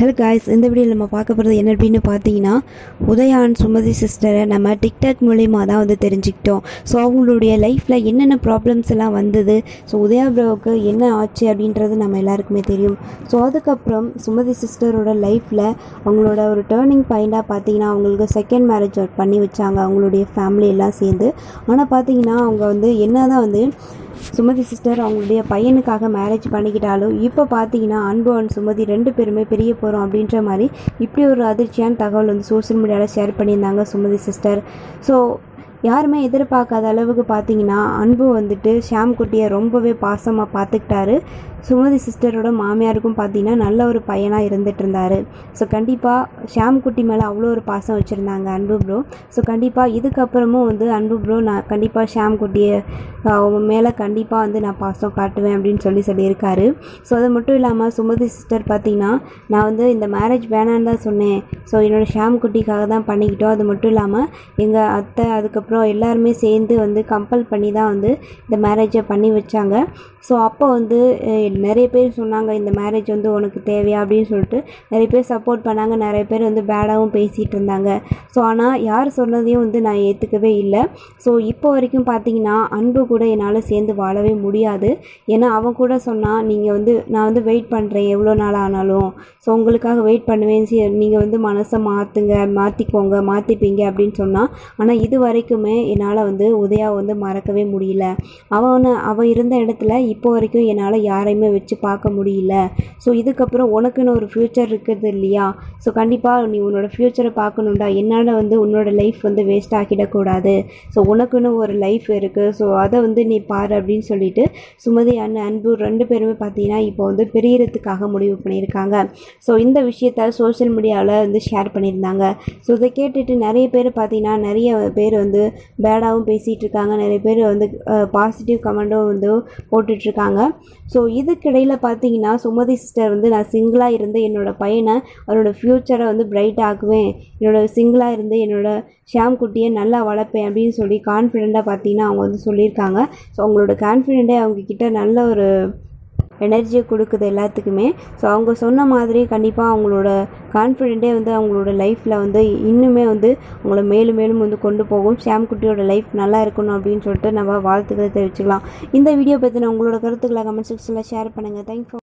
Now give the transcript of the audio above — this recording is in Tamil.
ஹலோ காய்ஸ் இந்த வீடியோவில் நம்ம பார்க்க போகிறது என்ன அப்படின்னு பார்த்தீங்கன்னா உதயான் சுமதி சிஸ்டரை நம்ம டிக்டாக் மூலிமா தான் வந்து தெரிஞ்சுக்கிட்டோம் ஸோ அவங்களுடைய லைஃப்பில் என்னென்ன ப்ராப்ளம்ஸ் எல்லாம் வந்தது ஸோ உதயா ப்ரோவுக்கு என்ன ஆச்சு அப்படின்றது நம்ம எல்லாருக்குமே தெரியும் ஸோ அதுக்கப்புறம் சுமதி சிஸ்டரோட லைஃப்பில் அவங்களோட ஒரு டேர்னிங் பாயிண்ட்டாக பார்த்தீங்கன்னா அவங்களுக்கு செகண்ட் மேரேஜ் பண்ணி வச்சாங்க அவங்களுடைய ஃபேமிலி எல்லாம் சேர்ந்து ஆனால் பார்த்தீங்கன்னா அவங்க வந்து என்ன தான் வந்து சுமதி சிஸ்டர் அவங்களுடைய பையனுக்காக மேரேஜ் பண்ணிக்கிட்டாலும் இப்போ பார்த்தீங்கன்னா அன்பு அண்ட் சுமதி ரெண்டு பேருமே பிரிய போகிறோம் அப்படின்ற மாதிரி இப்படி ஒரு அதிர்ச்சியான தகவல் வந்து சோஷியல் மீடியாவில் ஷேர் பண்ணியிருந்தாங்க சுமதி சிஸ்டர் ஸோ யாருமே எதிர்பார்க்காத அளவுக்கு பார்த்தீங்கன்னா அன்பு வந்துட்டு ஷாம் குட்டியை ரொம்பவே பாசமாக பார்த்துக்கிட்டாரு சுமதி சிஸ்டரோட மாமியாருக்கும் பார்த்தீங்கன்னா நல்ல ஒரு பையனாக இருந்துட்டு இருந்தார் ஸோ கண்டிப்பாக ஷாம் குட்டி மேலே அவ்வளோ ஒரு பாசம் வச்சுருந்தாங்க அன்பு ப்ரோ ஸோ கண்டிப்பாக இதுக்கப்புறமும் வந்து அன்பு ப்ரோ நான் கண்டிப்பாக ஷாம் குட்டியை அவங்க மேலே கண்டிப்பாக வந்து நான் பாசம் காட்டுவேன் அப்படின்னு சொல்லி சொல்லியிருக்காரு ஸோ அது மட்டும் இல்லாமல் சுமதி சிஸ்டர் பார்த்தீங்கன்னா நான் வந்து இந்த மேரேஜ் வேணான்னு தான் சொன்னேன் ஸோ என்னோடய ஷாம் குட்டிக்காக தான் பண்ணிக்கிட்டோம் அது மட்டும் இல்லாமல் எங்கள் அத்தை அதுக்கப்புறம் எல்லாருமே சேர்ந்து வந்து கம்பல் பண்ணி தான் வந்து இந்த மேரேஜை பண்ணி வச்சாங்க ஸோ அப்போ வந்து அஹ், நிறைய பேர் சொன்னாங்க இந்த மேரேஜ் வந்து உனக்கு தேவையா அப்படின்னு சொல்லிட்டு நிறைய பேர் சப்போர்ட் பண்ணாங்க நிறைய பேர் வந்து பேடாகவும் பேசிகிட்டு இருந்தாங்க ஸோ ஆனால் யார் சொன்னதையும் வந்து நான் ஏற்றுக்கவே இல்லை ஸோ இப்போ வரைக்கும் பார்த்தீங்கன்னா அன்பு கூட என்னால் சேர்ந்து வாழவே முடியாது ஏன்னா அவன் கூட சொன்னான் நீங்கள் வந்து நான் வந்து வெயிட் பண்ணுறேன் எவ்வளோ நாள் ஆனாலும் ஸோ உங்களுக்காக வெயிட் பண்ணுவேன் சி நீங்கள் வந்து மனசை மாற்றுங்க மாற்றிக்கோங்க மாற்றிப்பீங்க அப்படின்னு சொன்னான் ஆனால் இது வரைக்குமே என்னால் வந்து உதயா வந்து மறக்கவே முடியல அவனை அவன் இருந்த இடத்துல இப்போ வரைக்கும் என்னால் யாரையுமே வச்சு பார்க்க முடியல ஸோ இதுக்கப்புறம் உனக்குன்னு ஒரு ஃப்யூச்சர் இருக்குது இல்லையா ஸோ கண்டிப்பாக நீ உன்னோட ஃப்யூச்சரை பார்க்கணுண்டா என்னால் வந்து உன்னோட லைஃப் வந்து வேஸ்ட் ஆக்கிடக்கூடாது ஸோ உனக்குன்னு ஒரு லைஃப் இருக்குது ஸோ அதை வந்து நீ பாரு அப்படின்னு சொல்லிட்டு சுமதி அண்ணன் அன்பு ரெண்டு பேருமே பார்த்தீங்கன்னா இப்போ வந்து பிரியறதுக்காக முடிவு பண்ணியிருக்காங்க ஸோ இந்த விஷயத்த சோஷியல் மீடியாவில் வந்து ஷேர் பண்ணியிருந்தாங்க ஸோ இதை கேட்டுட்டு நிறைய பேர் பார்த்தீங்கன்னா நிறைய பேர் வந்து பேடாகவும் பேசிகிட்டு இருக்காங்க நிறைய பேர் வந்து பாசிட்டிவ் கமெண்ட்டும் வந்து போட்டுட்ருக்காங்க ஸோ இதுக்கிடையில் பார்த்தீங்கன்னா சுமதி சிஸ்டர் வந்து நான் சிங்கிளாக இருந்து என்னோடய பையனை அவரோட ஃப்யூச்சரை வந்து பிரைட் ஆக்குவேன் என்னோட சிங்கிளாக இருந்து என்னோட ஷாம் குட்டியை நல்லா வளர்ப்பேன் அப்படின்னு சொல்லி கான்ஃபிடெண்ட்டாக பார்த்தீங்கன்னா அவங்க வந்து சொல்லியிருக்காங்க ஸோ அவங்களோட கான்ஃபிடெண்ட்டே அவங்க கிட்ட நல்ல ஒரு எனர்ஜியை கொடுக்குது எல்லாத்துக்குமே ஸோ அவங்க சொன்ன மாதிரி கண்டிப்பாக அவங்களோட கான்ஃபிடென்ட்டே வந்து அவங்களோட லைஃப்பில் வந்து இன்னுமே வந்து அவங்கள மேலும் மேலும் வந்து கொண்டு போகும் ஷாம் குட்டியோட லைஃப் நல்லா இருக்கணும் அப்படின்னு சொல்லிட்டு நம்ம வாழ்த்துக்களை தெரிவிச்சுக்கலாம் இந்த வீடியோ பற்றின உங்களோட கருத்துக்களை கமெண்ட் செக்ஷனில் ஷேர் பண்ணுங்கள் தேங்க்யூ